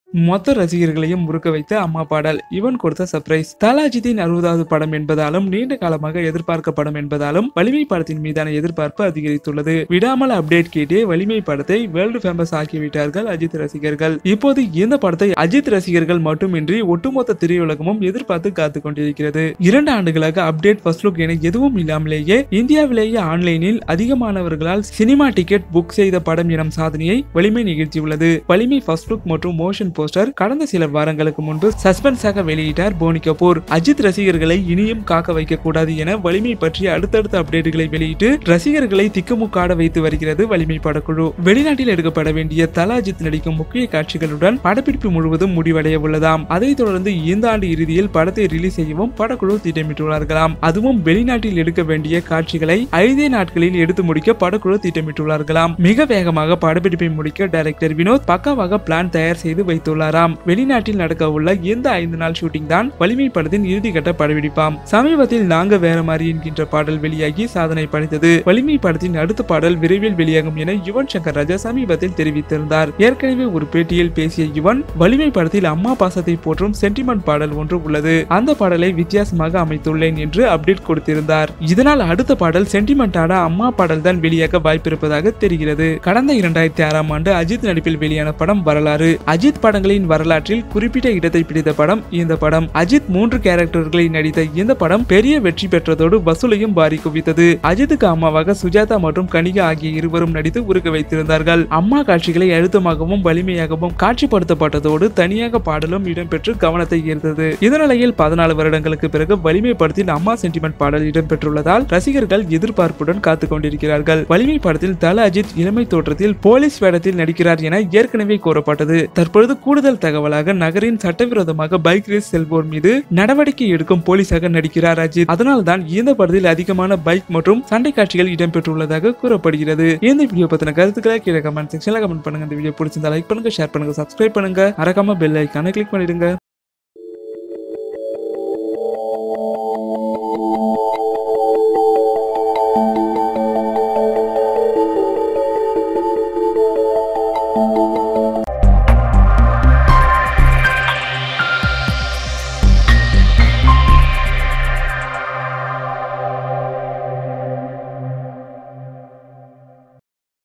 மொத்த ரசிகர்களையும் முறுக்க வைத்த அம்மா பாடல் இவன் கொடுத்த சர்ப்ரைஸ் தலாஜித்தின் அறுபதாவது படம் என்பதாலும் நீண்ட காலமாக எதிர்பார்க்கப்படும் என்பதாலும் வலிமை படத்தின் மீதான எதிர்பார்ப்பு அதிகரித்துள்ளது விடாமல் அப்டேட் கேட்டே வலிமை படத்தை வேர்ல்டு ஃபேமஸ் ஆக்கிவிட்டார்கள் அஜித் ரசிகர்கள் இப்போது இந்த படத்தை அஜித் ரசிகர்கள் மட்டுமின்றி ஒட்டுமொத்த திரையுலகமும் எதிர்பார்த்து காத்துக் கொண்டிருக்கிறது இரண்டு ஆண்டுகளாக அப்டேட் ஃபர்ஸ்ட் லுக் என எதுவும் இல்லாமலேயே இந்தியாவிலேயே ஆன்லைனில் அதிகமானவர்களால் சினிமா டிக்கெட் புக் செய்த படம் எனும் சாதனையை வலிமை நிகழ்த்தியுள்ளது வலிமை ஃபர்ஸ்ட் லுக் மற்றும் மோஷன் போஸ்டர் கடந்த சில வாரங்களுக்கு முன்பு சஸ்பென்ஸாக வெளியிட்டார் போனி கபூர் அஜித் ரசிகர்களை இனியும் காக்க வைக்க கூடாது என வலிமை பற்றிய அடுத்தடுத்த அப்டேட்டுகளை வெளியிட்டு ரசிகர்களை திக்குமுக்காட வைத்து வருகிறது வலிமை படக்குழு வெளிநாட்டில் எடுக்கப்பட வேண்டிய தல அஜித் நடிக்கும் முக்கிய காட்சிகளுடன் படப்பிடிப்பு முழுவதும் முடிவடைய உள்ளதாம் அதைத் தொடர்ந்து இந்த ஆண்டு இறுதியில் படத்தை ரிலீஸ் செய்யவும் படக்குழு திட்டமிட்டுள்ளார்களாம் அதுவும் வெளிநாட்டில் எடுக்க வேண்டிய காட்சிகளை ஐந்தே நாட்களில் எடுத்து முடிக்க படக்குழு திட்டமிட்டுள்ளார்களாம் மிக வேகமாக படப்பிடிப்பை முடிக்க டைரக்டர் வினோத் பக்காவாக பிளான் தயார் செய்து வைத்துள்ளாராம் வெளிநாட்டில் நடக்க உள்ள இந்த ஐந்து நாள் ஷூட்டிங் தான் வலிமை படத்தின் இறுதிக்கட்ட படப்பிடிப்பாம் சமீபத்தில் நாங்க வேற மாதிரி என்கின்ற பாடல் வெளியாகி சாதனை படைத்தது வலிமை படத்தின் அடுத்த பாடல் விரைவில் வெளியாகும் என யுவன் சங்கர் ராஜா சமீபத்தில் தெரிவித்திருந்தார் ஏற்கனவே ஒரு பேட்டியில் பேசிய யுவன் வலிமை படத்தில் அம்மா பாசத்தை போற்றும் சென்டிமெண்ட் பாடல் ஒன்று உள்ளது அந்த பாடலை வித்தியாசமாக அமைத்துள்ளேன் என்று அப்டேட் கொடுத்திருந்தார் இதனால் அடுத்த பாடல் சென்டிமெண்டான அம்மா பாடல் தான் வெளியாக வாய்ப்பிருப்பதாக தெரிகிறது கடந்த இரண்டாயிரத்தி ஆறாம் ஆண்டு அஜித் நடிப்பில் வெளியான படம் வரலாறு அஜித் படங்களின் வரலாற்றில் குறிப்பிட்ட இடத்தை பிடித்த படம் இந்த படம் அஜித் மூன்று கேரக்டர்களை நடித்த இந்த படம் பெரிய வெற்றி பெற்றதோடு வசூலையும் பாரி குவித்தது அஜித்துக்கு அம்மாவாக சுஜாதா மற்றும் கனிகா ஆகிய இருவரும் நடித்து உருக வைத்திருந்தார்கள் அம்மா காட்சிகளை அழுத்தமாகவும் வலிமையாகவும் காட்சிப்படுத்தப்பட்டதோடு தனியாக பாடலும் இடம்பெற்று கவனத்தை ஈர்த்தது இந்த நிலையில் பதினாலு வருடங்களுக்கு பிறகு வலிமை படத்தில் அம்மா சென்டிமெண்ட் பாடல் இடம்பெற்றுள்ளதால் ரசிகர்கள் எதிர்பார்ப்புடன் காத்துக் கொண்டிருக்கிறார்கள் வலிமை படத்தில் தல அஜித் இளமை தோற்றத்தில் போலீஸ் வேடத்தில் நடிக்கிறார் என ஏற்கனவே கூறப்பட்டது தற்பொழுது கூடுதல் தகவலாக நகரின் சட்டவிரோதமாக பைக் ரேஸ் செல்வோர் மீது நடவடிக்கை எடுக்கும் போலீஸாக நடிக்கிறார் அஜித் அதனால் தான் இந்த படத்தில் அதிகமான பைக் மற்றும் சண்டை காட்சிகள் இடம்பெற்றுள்ளதாக கூறப்படுகிறது இந்த வீடியோ பத்தின கருத்துக்களை கீழே கமெண்ட் செக்ஷன்ல கமெண்ட் பண்ணுங்க இந்த வீடியோ பிடிச்சிருந்தா லைக் பண்ணுங்க ஷேர் பண்ணுங்க சப்ஸ்கிரைப் பண்ணுங்க மறக்காம பெல் ஐக்கான கிளிக் பண்ணிடுங்க